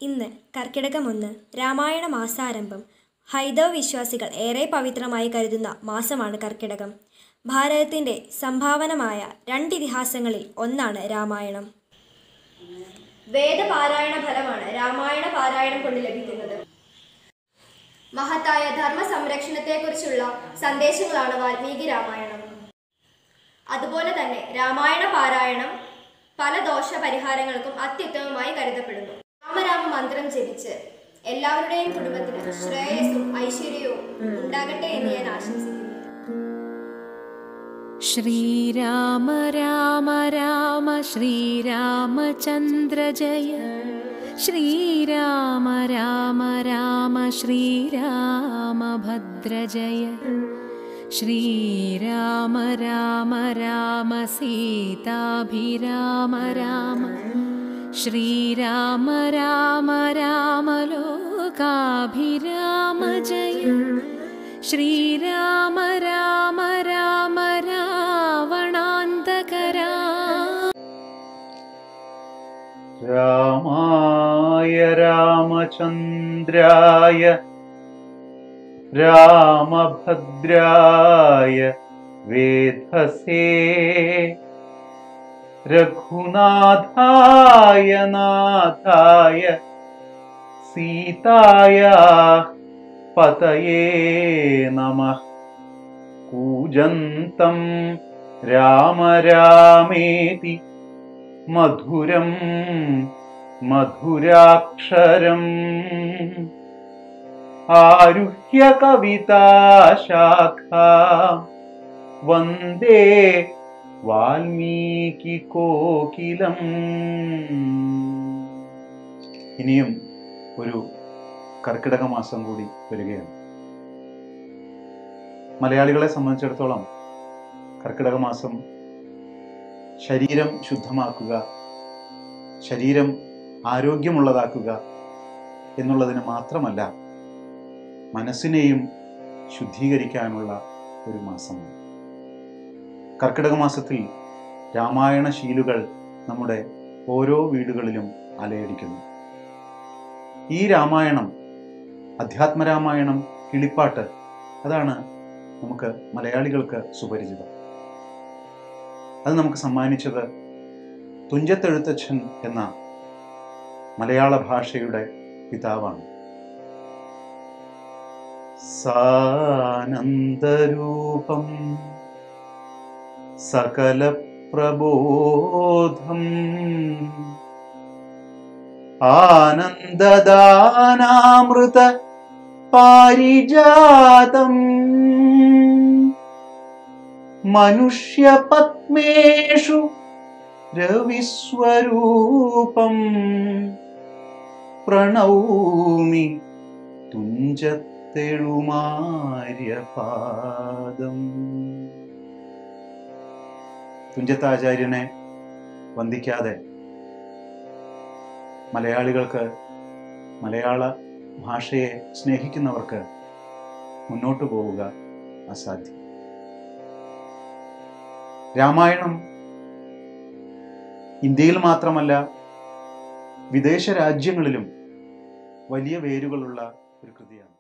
ഇന്ന് കർക്കിടകം ഒന്ന് രാമായണ മാസാരംഭം ഹൈന്ദവ വിശ്വാസികൾ ഏറെ പവിത്രമായി കരുതുന്ന മാസമാണ് കർക്കിടകം ഭാരതത്തിൻ്റെ സംഭാവനമായ രണ്ട് ഇതിഹാസങ്ങളിൽ ഒന്നാണ് രാമായണം വേദപാരായണ ഫലമാണ് രാമായണ പാരായണം കൊണ്ട് ലഭിക്കുന്നത് മഹത്തായ ധർമ്മ സംരക്ഷണത്തെക്കുറിച്ചുള്ള സന്ദേശങ്ങളാണ് വാൽമീകി രാമായണം അതുപോലെ തന്നെ രാമായണ പാരായണം പല ദോഷ പരിഹാരങ്ങൾക്കും അത്യുത്തമമായി കരുതപ്പെടുന്നു രാമരാമ മന്ത്രം ജപിച്ച് എല്ലാവരുടെയും കുടുംബത്തിന് ശ്രേയസ്സും ഐശ്വര്യവും ഉണ്ടാകട്ടെ എന്ന് ഞാൻ ആശംസിക്കുന്നു श्रीराम राम राम श्रीरामचन्द्र जय श्रीराम राम राम श्रीरामभद्र जय श्रीराम राम राम सीताभिराम राम श्रीराम राम राम लोकाभिराम जय श्रीराम राम राम रावणान्तकरा രാമായ രാമചന്ദ്രായ രാമഭദ്രായ വേധസേ രഘുനാഥായ നാഥായ സീതായ പതയേ നമഃ കൂജന്തം രാമ രാമേതി മധുരം മധുരാക്ഷരം ആരുഹ്യ കവിതാശാഖ വന്ദേ വാൽമീകി കോകിലം ഇനിയും ഒരു കർക്കിടക മാസം കൂടി വരികയാണ് മലയാളികളെ സംബന്ധിച്ചിടത്തോളം കർക്കിടക മാസം ശരീരം ശുദ്ധമാക്കുക ശരീരം ആരോഗ്യമുള്ളതാക്കുക എന്നുള്ളതിന് മാത്രമല്ല മനസ്സിനെയും ശുദ്ധീകരിക്കാനുള്ള ഒരു മാസമാണ് കർക്കിടക മാസത്തിൽ രാമായണ ശീലുകൾ നമ്മുടെ ഓരോ വീടുകളിലും അലയടിക്കുന്നു ഈ രാമായണം അധ്യാത്മരാമായണം കിളിപ്പാട്ട് അതാണ് നമുക്ക് മലയാളികൾക്ക് സുപരിചിതം അത് നമുക്ക് സമ്മാനിച്ചത് തുഞ്ചത്തെഴുത്തച്ഛൻ എന്ന മലയാള ഭാഷയുടെ പിതാവാണ് സാനന്ദരൂപം സകല പ്രബോധം ആനന്ദദാനാമൃത പാരിജാതം മനുഷ്യപത്മേഷു രവിസ്വരൂപം പ്രണൗമി തുഞ്ചത്തെഴുമാര്യപാദം തുഞ്ചത്താചാര്യനെ വന്ദിക്കാതെ മലയാളികൾക്ക് മലയാള ഭാഷയെ സ്നേഹിക്കുന്നവർക്ക് മുന്നോട്ടു പോവുക അസാധ്യം രാമായണം ഇന്ത്യയിൽ മാത്രമല്ല വിദേശ രാജ്യങ്ങളിലും വലിയ വേരുകളുള്ള ഒരു കൃതിയാണ്